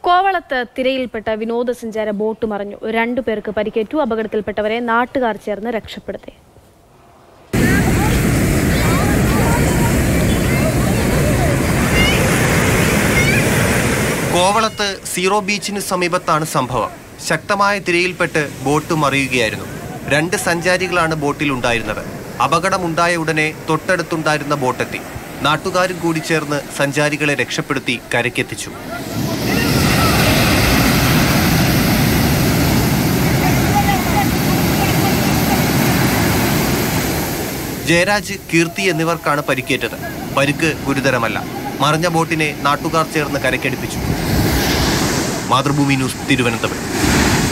കോവളത്ത് തിരയിൽപ്പെട്ട വിനോദസഞ്ചാര ബോട്ട് മറിഞ്ഞു രണ്ടു പേർക്ക് പരിക്കേറ്റു അപകടത്തിൽപ്പെട്ടവരെ നാട്ടുകാർ ചേർന്ന് രക്ഷപ്പെടുത്തി കോവളത്ത് സീറോ ബീച്ചിന് സമീപത്താണ് സംഭവം ശക്തമായ തിരയിൽപ്പെട്ട് ബോട്ട് മറിയുകയായിരുന്നു രണ്ട് സഞ്ചാരികളാണ് ബോട്ടിൽ ഉണ്ടായിരുന്നത് അപകടമുണ്ടായ ഉടനെ തൊട്ടടുത്തുണ്ടായിരുന്ന ബോട്ടെത്തി നാട്ടുകാരും കൂടി ചേർന്ന് സഞ്ചാരികളെ രക്ഷപ്പെടുത്തി കരയ്ക്കെത്തിച്ചു ജയരാജ് കീർത്തി എന്നിവർക്കാണ് പരിക്കേറ്റത് പരിക്ക് ഗുരുതരമല്ല മറിഞ്ഞ ബോട്ടിനെ നാട്ടുകാർ ചേർന്ന് കരയ്ക്കടിപ്പിച്ചു മാതൃഭൂമി ന്യൂസ് തിരുവനന്തപുരം